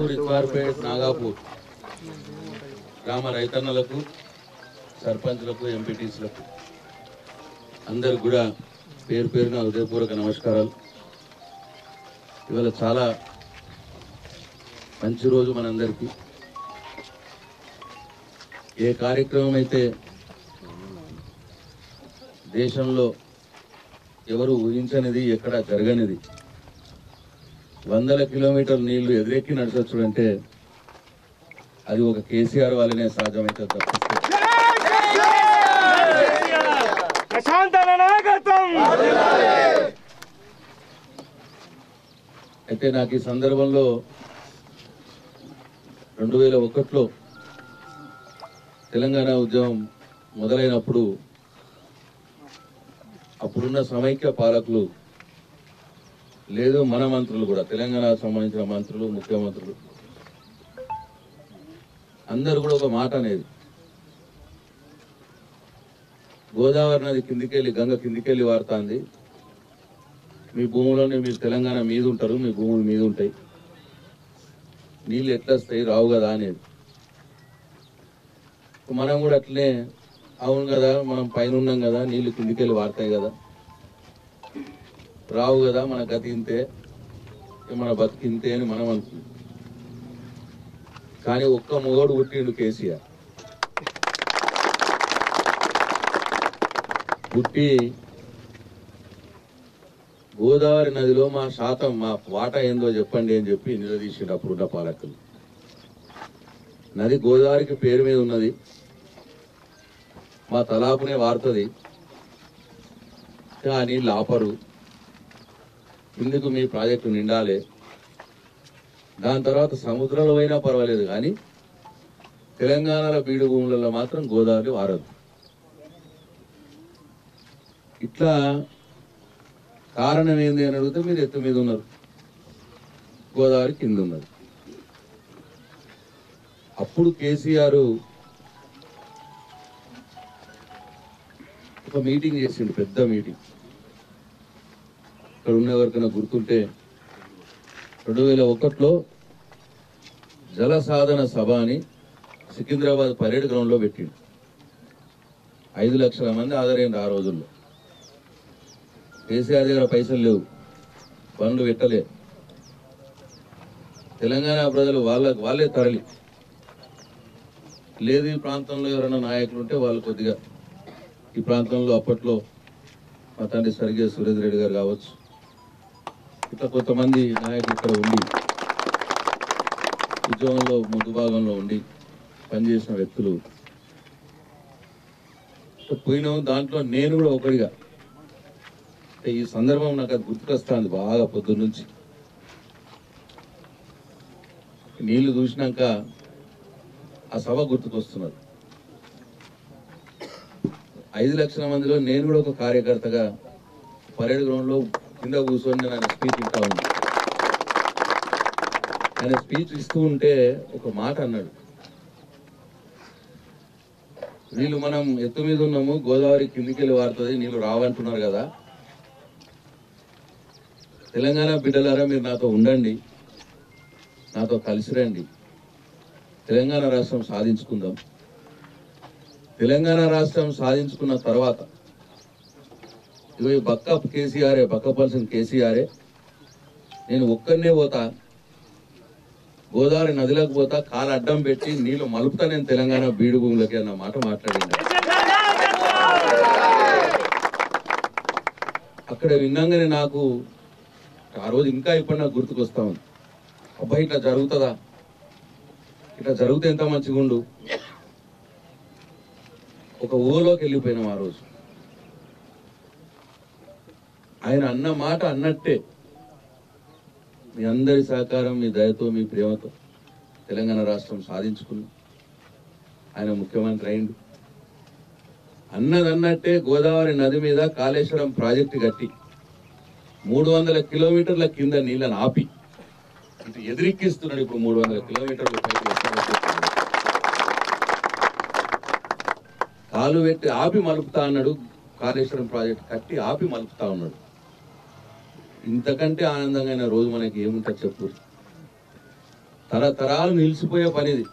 కొత్తూరు ఇత్వార్పేట్ నాగాపూర్ గ్రామ రైతన్నలకు సర్పంచ్లకు ఎంపీటీసీలకు అందరికి కూడా పేరు పేరున హృదయపూర్వక నమస్కారాలు ఇవాళ చాలా మంచి రోజు మనందరికీ ఏ కార్యక్రమం అయితే దేశంలో ఎవరు ఊహించనిది ఎక్కడ జరగనిది వందల కిలోమీటర్ల నీళ్లు ఎదురెక్కి నడచొచ్చుడంటే అది ఒక కేసీఆర్ వల్లనే సాధ్యమైతే తప్పిస్తే ప్రశాంతన నాయకత్వం అయితే నాకు ఈ సందర్భంలో రెండు వేల ఒకటిలో తెలంగాణ ఉద్యమం మొదలైనప్పుడు అప్పుడున్న సమైక్య పాలకులు లేదు మన మంత్రులు కూడా తెలంగాణకు సంబంధించిన మంత్రులు ముఖ్యమంత్రులు అందరు కూడా ఒక మాట అనేది గోదావరి నది కిందికెళ్ళి గంగ కిందికెళ్ళి వారుతాంది మీ భూములోనే మీరు తెలంగాణ మీద ఉంటారు మీ భూములు మీద ఉంటాయి నీళ్ళు ఎట్లా వస్తాయి రావు కదా అనేది మనం కూడా అట్లనే అవును కదా మనం పైన ఉన్నాం కదా నీళ్లు కిందికెళ్ళి వారుతాయి కదా రావు కదా మన గతి ఇంతే ఇక మన బతికి ఇంతే అని మనం అనుకున్నాం కానీ ఒక్క మొగోడు పుట్టిండు కేసీఆర్ పుట్టి గోదావరి నదిలో మా శాతం మా వాటా ఏందో చెప్పండి అని చెప్పి నిలదీసిండు అప్పుడున్న పాలకులు నది గోదావరికి పేరు మీద ఉన్నది మా తలాపునే వారుతుంది కానీ లాపరు ఇందుకు మీ ప్రాజెక్టు నిండాలి దాని తర్వాత సముద్రంలో అయినా పర్వాలేదు కానీ తెలంగాణలో బీడు భూములలో మాత్రం గోదావరి వారదు ఇట్లా కారణం ఏంది అని అడిగితే మీరు ఎత్తు మీద ఉన్నారు గోదావరి కింద ఉన్నది అప్పుడు కేసీఆర్ ఒక మీటింగ్ చేసిండు పెద్ద మీటింగ్ ఇక్కడ ఉన్న ఎవరికైనా గుర్తుంటే రెండు వేల ఒకటిలో జల సాధన సభ అని సికింద్రాబాద్ పరేడ్ గ్రౌండ్లో పెట్టిండు ఐదు లక్షల మంది హాజరైంది ఆ రోజుల్లో కేసీఆర్ దగ్గర పైసలు లేవు పనులు పెట్టలే తెలంగాణ ప్రజలు వాళ్ళ వాళ్ళే తరలి లేదు ఈ ప్రాంతంలో ఎవరైనా నాయకులు ఉంటే వాళ్ళు కొద్దిగా ఈ ప్రాంతంలో అప్పట్లో మా తండ్రి స్వర్గీయ సురేంద్ర రెడ్డి గారు కావచ్చు ఇట్లా కొంతమంది నాయకులు ఇక్కడ ఉండి ఉద్యోగంలో ముందు భాగంలో ఉండి పనిచేసిన వ్యక్తులు పోయినాం దాంట్లో నేను కూడా ఒకడిగా అంటే ఈ సందర్భం నాకు అది గుర్తుకొస్తుంది బాగా పొద్దున్న నుంచి నీళ్లు చూసినాక ఆ సభ గుర్తుకొస్తున్నది ఐదు లక్షల మందిలో నేను కూడా ఒక కార్యకర్తగా పరేడ్ గ్రౌండ్ లో కింద కూర్చొని నేను ఆయన స్పీచ్ ఇస్తా ఉన్నా ఆయన స్పీచ్ ఇస్తూ ఉంటే ఒక మాట అన్నాడు వీళ్ళు మనం ఎత్తు మీద ఉన్నాము గోదావరి కిందికి వెళ్ళి వారుతుంది నీళ్ళు రావంటున్నారు కదా తెలంగాణ బిడ్డలారా మీరు నాతో ఉండండి నాతో కలిసి రండి తెలంగాణ రాష్ట్రం సాధించుకుందాం తెలంగాణ రాష్ట్రం సాధించుకున్న తర్వాత ఇగో ఈ బక్క కేసీఆరే బక్కపల్సిన కేసీఆరే నేను ఒక్కరినే పోతా గోదావరి నదిలోకి పోతా కాలు అడ్డం పెట్టి నీళ్లు మలుపుతా నేను తెలంగాణ బీడు భూములకి అన్న మాట మాట్లాడింది అక్కడ విన్నాగానే నాకు ఆ రోజు ఇంకా ఇప్పుడు నాకు గుర్తుకొస్తా ఉంది అబ్బాయి ఇట్లా జరుగుతుందా ఇట్లా జరిగితే ఎంత మంచిగా ఉండు ఒక ఊలోకి వెళ్ళిపోయినాం ఆ రోజు ఆయన అన్న మాట అన్నట్టే మీ అందరి సహకారం మీ దయతో మీ ప్రేమతో తెలంగాణ రాష్ట్రం సాధించుకున్నాం ఆయన ముఖ్యమంత్రి అయిండు అన్నది అన్నట్టే గోదావరి నది మీద కాళేశ్వరం ప్రాజెక్టు కట్టి మూడు వందల కిలోమీటర్ల కింద నీళ్ళని ఆపి ఇటు ఎదిరిక్కిస్తున్నాడు ఇప్పుడు మూడు వందల కిలోమీటర్ల పైకి వస్తున్నాడు. కాలు పెట్టి ఆపి మలుపుతా అన్నాడు కాళేశ్వరం ప్రాజెక్ట్ కట్టి ఆపి మలుపుతా ఉన్నాడు ఇంతకంటే ఆనందంగా రోజు మనకి ఏముంటుంది చెప్పు తరతరాలు నిలిచిపోయే పనిది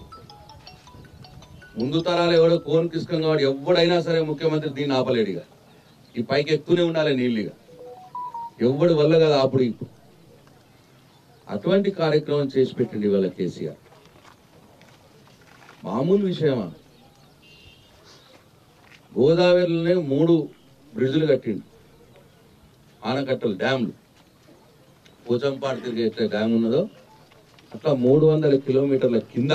ముందు తరాలు ఎవడో కోన్ కిస్కం కాబట్టి ఎవడైనా సరే ముఖ్యమంత్రి దీన్ని ఆపలేడుగా ఈ పైకి ఎక్కుతూనే ఉండాలి నీళ్ళుగా ఎవడి వల్ల కదా అప్పుడు ఇప్పుడు అటువంటి కార్యక్రమం చేసి పెట్టింది ఇవాళ కేసీఆర్ మామూలు విషయమా గోదావరిలోనే మూడు బ్రిడ్జులు కట్టిండు ఆనకట్టలు డ్యామ్లు పోచంపాడు తిరిగే ఎట్లా డ్యామ్ ఉన్నదో అట్లా మూడు వందల కిలోమీటర్ల కింద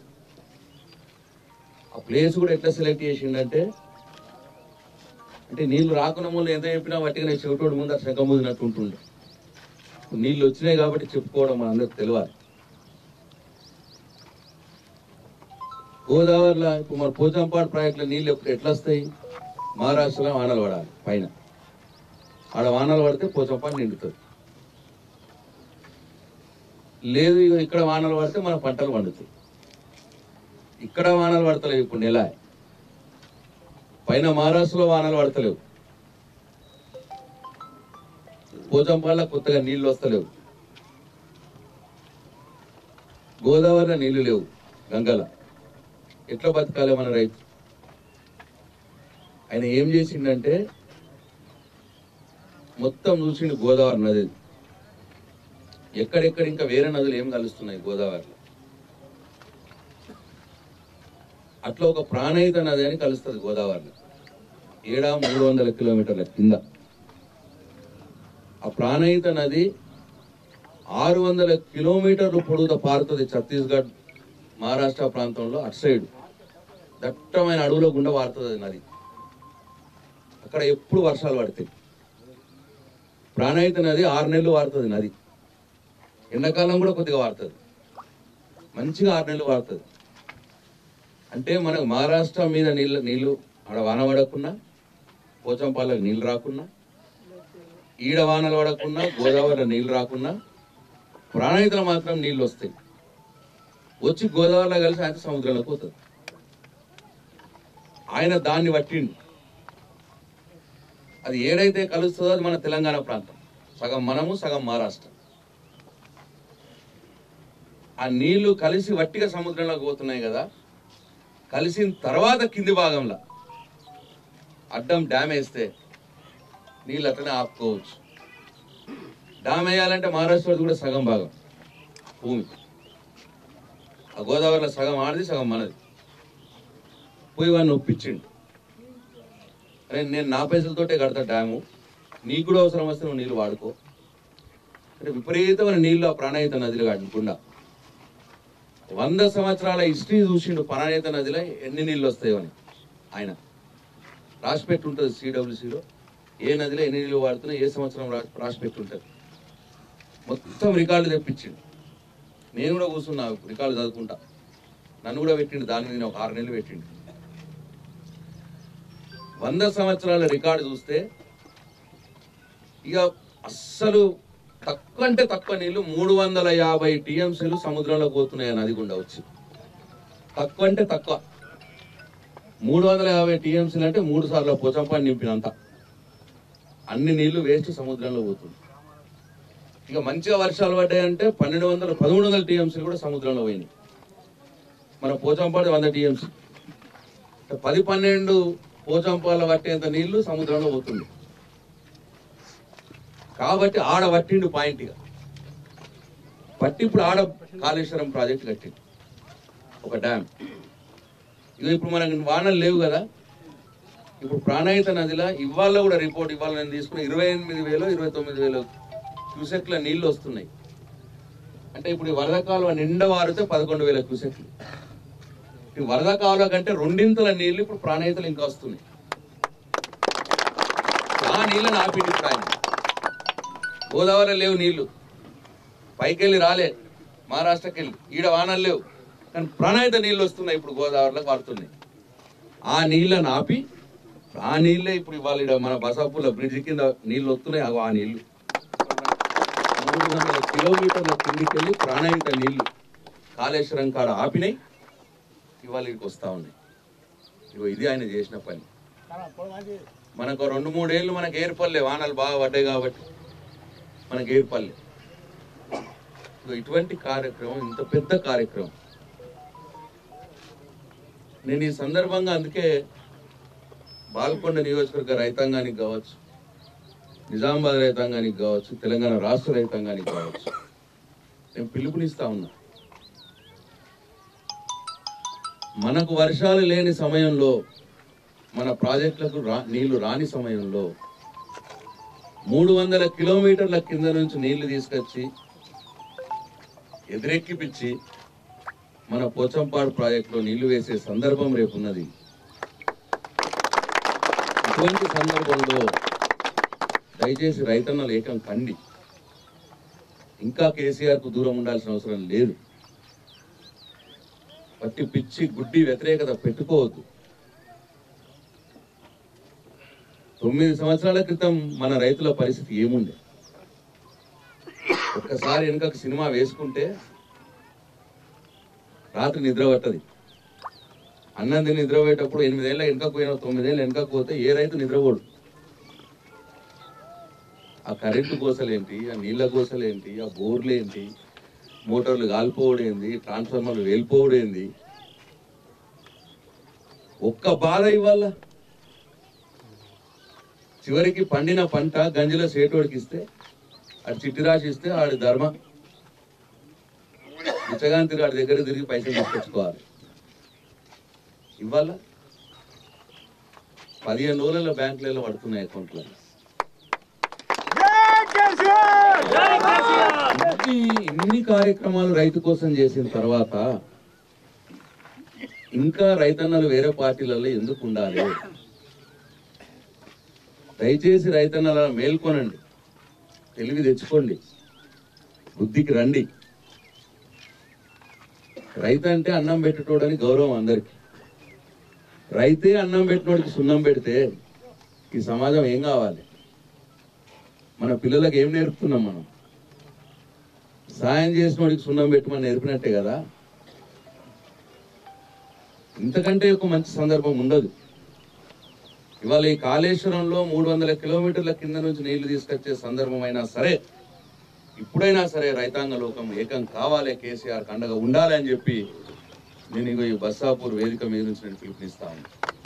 ఆ ప్లేస్ కూడా ఎట్లా సెలెక్ట్ చేసిండంటే అంటే నీళ్లు రాకుండా ముందు ఎంత చెప్పినా వట్టిగా చెవిటోడు ముందు శంఖ ముదినట్టు ఉంటుండే ఇప్పుడు నీళ్ళు వచ్చినాయి కాబట్టి చెప్పుకోవడం మనందరికి తెలియాలి గోదావరిలో ఇప్పుడు మన పోచంపాడు ప్రాజెక్టులో నీళ్ళు ఎప్పుడు ఎట్లా వస్తాయి మహారాష్ట్రలో వానలు పడాలి పైన ఆడ వానలు పడితే పోచంపాడు నిండుతుంది లేదు ఇగో ఇక్కడ వానలు పడితే మన పంటలు పండుతాయి ఇక్కడ వానలు పడతలేవు ఇప్పుడు నెల పైన మహారాష్ట్రలో వానలు పడతలేవు పోచంపాళ్ళ కొత్తగా నీళ్లు వస్తలేవు గోదావరిలో నీళ్లు లేవు గంగల ఎట్లా బతకాలి మన రైతు ఆయన ఏం చేసిండంటే మొత్తం చూసిండు గోదావరి నది ఎక్కడెక్కడ ఇంకా వేరే నదులు ఏం కలుస్తున్నాయి గోదావరిలో అట్లా ఒక ప్రాణహిత నది అని కలుస్తుంది గోదావరిలో ఏడా మూడు వందల కిలోమీటర్ల కింద ఆ ప్రాణహిత నది ఆరు వందల కిలోమీటర్లు పొడుగుత పారుతుంది ఛత్తీస్గఢ్ మహారాష్ట్ర ప్రాంతంలో అటు సైడ్ దట్టమైన అడవులో గుండా పారుతుంది అది నది అక్కడ ఎప్పుడు వర్షాలు పడతాయి ప్రాణహిత నది ఆరు నెలలు వాడుతుంది నది ఎండాకాలం కూడా కొద్దిగా వాడుతుంది మంచిగా ఆరు నెలలు వాడుతుంది అంటే మనకు మహారాష్ట్ర మీద నీళ్ళు నీళ్లు ఆడ వాన పడకున్నా పోచంపాలకు నీళ్లు రాకున్నా ఈడ వానలు పడకున్నా గోదావరిలో నీళ్లు రాకున్నా ప్రాణహితలు మాత్రం నీళ్లు వస్తాయి వచ్చి గోదావరిలో కలిసి ఆయన సముద్రంలోకి పోతుంది ఆయన దాన్ని పట్టిండు అది ఏడైతే కలుస్తుందో అది మన తెలంగాణ ప్రాంతం సగం మనము సగం మహారాష్ట్ర ఆ నీళ్లు కలిసి వట్టిగా సముద్రంలోకి పోతున్నాయి కదా కలిసిన తర్వాత కింది భాగంలో అడ్డం డ్యామ్ వేస్తే నీళ్ళు అట్లనే ఆపుకోవచ్చు డ్యామ్ వేయాలంటే మహారాష్ట్రది కూడా సగం భాగం భూమి ఆ గోదావరిలో సగం ఆడది సగం మనది పోయి వాడిని ఒప్పించిండు అరే నేను నా పైసలతోటే కడతా డ్యాము నీకు కూడా అవసరం వస్తే నువ్వు నీళ్ళు వాడుకో అంటే విపరీతమైన నీళ్ళు ఆ ప్రాణహిత నదిలో కాకుండా వంద సంవత్సరాల హిస్టరీ చూసిండు ప్రాణహిత నదిలో ఎన్ని నీళ్ళు వస్తాయో అని ఆయన రాసి పెట్టి ఉంటుంది సిడబ్ల్యూసీలో ఏ నదిలో ఎన్ని నీళ్ళు వాడుతున్నా ఏ సంవత్సరం రా- రాసి పెట్టి ఉంటుంది మొత్తం రికార్డు తెప్పించిండు నేను కూడా కూర్చున్నా రికార్డు చదువుకుంటా నన్ను కూడా పెట్టిండు దాని మీద ఒక ఆరు నెలలు పెట్టిండు వంద సంవత్సరాల రికార్డు చూస్తే ఇక అస్సలు తక్కువ అంటే తక్కువ నీళ్లు మూడు వందల యాభై టీఎంసీలు సముద్రంలో పోతున్నాయి ఆ నది గుండా వచ్చి తక్కువ అంటే తక్కువ మూడు వందల యాభై టీఎంసీలు అంటే మూడు సార్లు పోచంపాన్ని నింపినంత అన్ని నీళ్లు వేస్ట్ సముద్రంలో పోతుంది ఇక మంచిగా వర్షాలు పడ్డాయంటే పన్నెండు వందల పదమూడు వందల టీఎంసీలు కూడా సముద్రంలో పోయినాయి మన పోచంపాడు వంద టీఎంసీ పది పన్నెండు పోచంపాల పట్టేంత నీళ్లు సముద్రంలో పోతుంది కాబట్టి ఆడ పట్టిండు పాయింట్గా పట్టి ఇప్పుడు ఆడ కాళేశ్వరం ప్రాజెక్ట్ కట్టిండు ఒక డ్యామ్ ఇక ఇప్పుడు మనకు వానలు లేవు కదా ఇప్పుడు ప్రాణహిత నదిలో ఇవాళ కూడా రిపోర్ట్ ఇవాళ నేను తీసుకున్న ఇరవై ఎనిమిది వేలు ఇరవై తొమ్మిది వేలు క్యూసెక్ల నీళ్లు వస్తున్నాయి అంటే ఇప్పుడు ఈ వరద కాలువ నిండా వారితే పదకొండు వేల క్యూసెక్లు ఈ వరద కాలువ కంటే రెండింతల నీళ్లు ఇప్పుడు ప్రాణహితలు ఇంకా వస్తున్నాయి ఆ నీళ్ళని ఆపిండి ఇప్పుడు ఆయన గోదావరి లేవు నీళ్లు పైకెళ్ళి రాలే మహారాష్ట్రకి వెళ్ళి ఈడ వానలు లేవు కానీ ప్రాణాయిత నీళ్ళు వస్తున్నాయి ఇప్పుడు గోదావరిలో వాడుతున్నాయి ఆ నీళ్ళని ఆపి ఆ నీళ్ళే ఇప్పుడు ఇవాళ ఈడ మన బసాపూర్ల బ్రిడ్జ్ కింద నీళ్ళు వస్తున్నాయి అగో ఆ నీళ్లు మూడు వందల కిలోమీటర్ల కిందికి వెళ్ళి ప్రాణాయిత నీళ్లు కాళేశ్వరం కాడ ఆపినాయి ఇవాళ ఇక్కడికి వస్తా ఉన్నాయి ఇగో ఇది ఆయన చేసిన పని మనకు రెండు మూడేళ్ళు మనకు ఏర్పల్లే వానలు బాగా పడ్డాయి కాబట్టి మనకు ఏర్పల్లే ఇదిగో ఇటువంటి కార్యక్రమం ఇంత పెద్ద కార్యక్రమం నేను ఈ సందర్భంగా అందుకే బాల్కొండ నియోజకవర్గ రైతాంగానికి కావచ్చు నిజామాబాద్ రైతాంగానికి కావచ్చు తెలంగాణ రాష్ట్ర రైతాంగానికి కావచ్చు నేను పిలుపునిస్తా ఉన్నా మనకు వర్షాలు లేని సమయంలో మన ప్రాజెక్టులకు రా నీళ్లు రాని సమయంలో మూడు వందల కిలోమీటర్ల కింద నుంచి నీళ్లు తీసుకొచ్చి ఎదురెక్కిపిచ్చి మన పోచంపాడు ప్రాజెక్టులో నీళ్లు వేసే సందర్భం రేపున్నది ఇటువంటి సందర్భంలో దయచేసి రైతన్నలు ఏకం కండి ఇంకా కేసీఆర్ కు దూరం ఉండాల్సిన అవసరం లేదు పట్టి పిచ్చి గుడ్డి వ్యతిరేకత పెట్టుకోవద్దు తొమ్మిది సంవత్సరాల క్రితం మన రైతుల పరిస్థితి ఏముండే ఒక్కసారి వెనుకకు సినిమా వేసుకుంటే రాత్రి నిద్ర పట్టది అన్నం తిని నిద్రపోయేటప్పుడు ఎనిమిదేళ్ళ వెనుకకు పోయినా తొమ్మిదేళ్ళు వెనుకకు పోతే ఏ రైతు నిద్రపోడు ఆ కరెంటు కోసలేంటి ఆ నీళ్ళ కోసలేంటి ఆ బోర్లు ఏంటి మోటార్లు కాలిపోవడేంది ట్రాన్స్ఫార్మర్లు వెళ్ళిపోవడేంది ఒక్క బాధ ఇవ్వాల చివరికి పండిన పంట గంజిలో సేటోడికి ఇస్తే ఆడు చిట్టి రాసి ఇస్తే ఆడి ధర్మ బిచ్చగాంతి ఆడి దగ్గర తిరిగి పైసలు తీసుకొచ్చుకోవాలి ఇవ్వాల పదిహేను రోజులలో బ్యాంకులలో పడుతున్నాయి అకౌంట్లో జై కేసీఆర్ జై కేసీఆర్ ఇన్ని ఇన్ని కార్యక్రమాలు రైతు కోసం చేసిన తర్వాత ఇంకా రైతన్నలు వేరే పార్టీలలో ఎందుకు ఉండాలి దయచేసి రైతన్నల మేల్కొనండి తెలివి తెచ్చుకోండి బుద్ధికి రండి రైతు అంటే అన్నం పెట్టేటోడని గౌరవం అందరికి రైతే అన్నం పెట్టినోడికి సున్నం పెడితే ఈ సమాజం ఏం కావాలి మన పిల్లలకు ఏం నేర్పుతున్నాం మనం సాయం చేసినోడికి సున్నం పెట్టమని నేర్పినట్టే కదా ఇంతకంటే ఒక మంచి సందర్భం ఉండదు ఇవాళ ఈ కాళేశ్వరంలో మూడు వందల కిలోమీటర్ల కింద నుంచి నీళ్లు తీసుకొచ్చే సందర్భం అయినా సరే ఇప్పుడైనా సరే రైతాంగ లోకం ఏకం కావాలి కేసీఆర్ కండగా ఉండాలి అని చెప్పి నేను ఇగో ఈ బస్సాపూర్ వేదిక మీద నుంచి నేను పిలుపునిస్తాను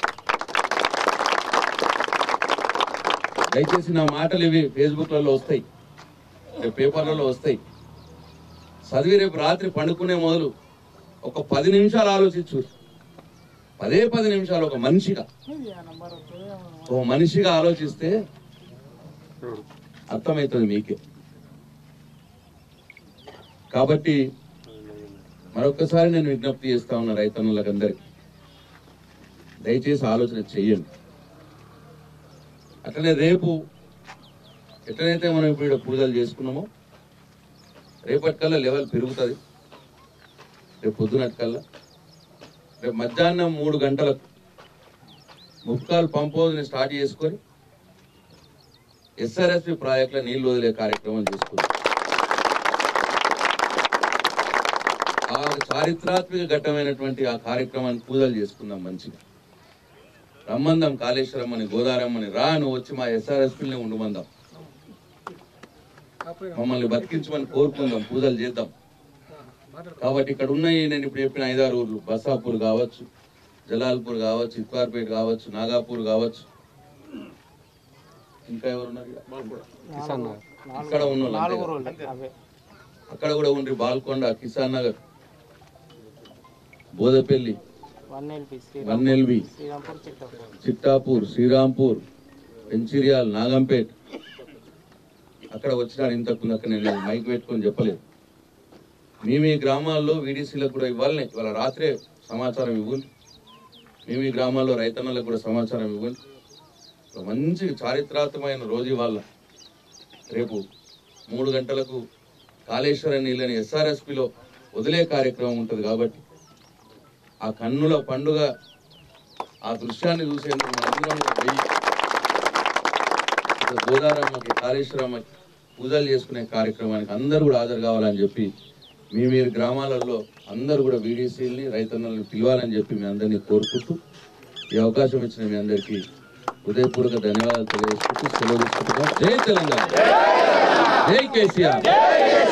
దయచేసి నా మాటలు ఇవి ఫేస్బుక్లలో వస్తాయి రేపు పేపర్లలో వస్తాయి చదివి రేపు రాత్రి పండుకునే మొదలు ఒక పది నిమిషాలు ఆలోచించు పదే పది నిమిషాలు ఒక మనిషిగా ఒక మనిషిగా ఆలోచిస్తే అర్థమవుతుంది మీకే కాబట్టి మరొకసారి నేను విజ్ఞప్తి చేస్తా ఉన్నా రైతన్నులకు అందరికి దయచేసి ఆలోచన చెయ్యండి అట్లనే రేపు ఎట్లనైతే మనం ఇప్పుడు ఈడ పూజలు చేసుకున్నామో రేపటికల్లా లెవెల్ పెరుగుతుంది రేపు పొద్దునటికల్లా రేపు మధ్యాహ్నం మూడు గంటలకు ముప్కాల్ పంప్ హౌస్ని స్టార్ట్ చేసుకొని ఎస్ఆర్ఎస్పి ప్రాజెక్టులో నీళ్లు వదిలే కార్యక్రమం చేసుకుందాం ఆ చారిత్రాత్మక ఘట్టమైనటువంటి ఆ కార్యక్రమాన్ని పూజలు చేసుకుందాం మంచిగా రమ్మందాం కాళేశ్వరం అని గోదారమ్మని రా నువ్వు వచ్చి మా ఎస్ఆర్ఎస్పీని ఉండమందాం మమ్మల్ని బతికించమని కోరుకుందాం పూజలు చేద్దాం కాబట్టి ఇక్కడ ఉన్నాయి నేను ఇప్పుడు చెప్పిన ఐదారు ఊర్లు బసాపూర్ కావచ్చు జలాల్పూర్ కావచ్చు ఇక్వార్పేట కావచ్చు నాగాపూర్ కావచ్చు ఇంకా ఎవరున్నారు ఇక? ఇక్కడ ఉన్న వాళ్ళు అంతే కదా? అక్కడ కూడా ఉండ్రి బాల్కొండ కిసాన్ నగర్ బోదపల్లి వన్ ఎల్పి వన్నెల్వి శ్రీరాంపూర్ చిట్టాపూర్ చిట్టాపూర్ శ్రీరాంపూర్ పెంచిరియాల్ నాగంపేట్ అక్కడ వచ్చినాడు ఇంతకు అక్కడ నేను మైక్ పెట్టుకొని చెప్పలేదు మీ మీ గ్రామాల్లో వీడీసీలకు కూడా ఇవ్వాలని ఇవాళ రాత్రే సమాచారం ఇవ్వండి మీ మీ గ్రామాల్లో రైతన్నలకు కూడా సమాచారం ఇవ్వండి ఒక మంచి చారిత్రాత్మకమైన రోజు ఇవాళ రేపు మూడు గంటలకు కాళేశ్వరం నీళ్ళని ఎస్ఆర్ఎస్పిలో వదిలే కార్యక్రమం ఉంటుంది కాబట్టి ఆ కన్నుల పండుగ ఆ దృశ్యాన్ని చూసేందుకు మనందరం కూడా వెయ్యి ఇక గోదారమ్మకి కాళేశ్వరమ్మకి పూజలు చేసుకునే కార్యక్రమానికి అందరూ కూడా హాజరు కావాలని చెప్పి మీ మీరు గ్రామాలలో అందరూ కూడా వీడీసీలని రైతన్నలను పిలవాలని చెప్పి మీ అందరినీ కోరుకుంటూ ఈ అవకాశం ఇచ్చిన మీ అందరికీ హృదయపూర్వక ధన్యవాదాలు తెలియజేసుకుంటూ సెలవు తీసుకుంటున్నాం జై తెలంగాణ జై కేసీఆర్